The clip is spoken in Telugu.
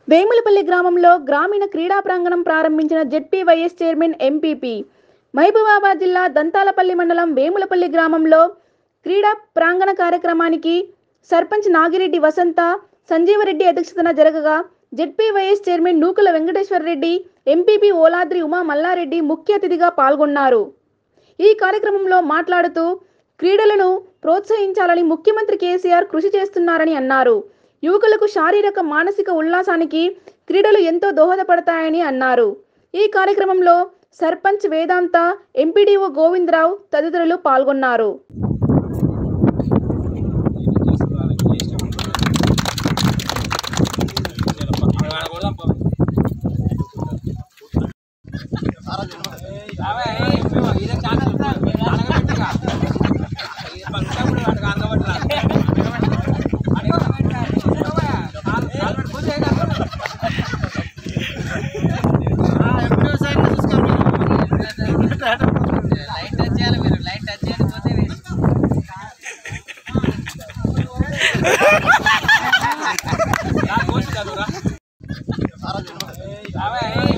వేములపల్లి గ్రామంలో గ్రామీణ క్రీడా ప్రాంగణం ప్రారంభించిన జెడ్పీవైఎస్ చైర్మన్ ఎంపీపీ మహబూబాబాద్ జిల్లా దంతాలపల్లి మండలం వేములపల్లి గ్రామంలో క్రీడా ప్రాంగణ కార్యక్రమానికి సర్పంచ్ నాగిరెడ్డి వసంత సంజీవరెడ్డి అధ్యక్షతన జరగగా ZP vice chairman Nukala Venkateswarareddy MPP Oladri Uma Mallareddy ముఖ్య అతిథిగా పాల్గొన్నారు ఈ కార్యక్రమంలో మాట్లాడుతూ క్రీడలను ప్రోత్సహించాలని ముఖ్యమంత్రి కేసీఆర్ కృషి చేస్తున్నారని అన్నారు యువకులకు శారీరక మానసిక ఉల్లాసానికి క్రీడలు ఎంతో దోహదపడతాయని అన్నారు ఈ కార్యక్రమంలో సర్పంచ్ వేదాంత ఎంపీడీఓ గోవిందరావు తదితరులు పాల్గొన్నారు లైట్ టచ్ చేయాలి మీరు లైట్ టచ్ చేయకపోతే వేస్ట్. రావే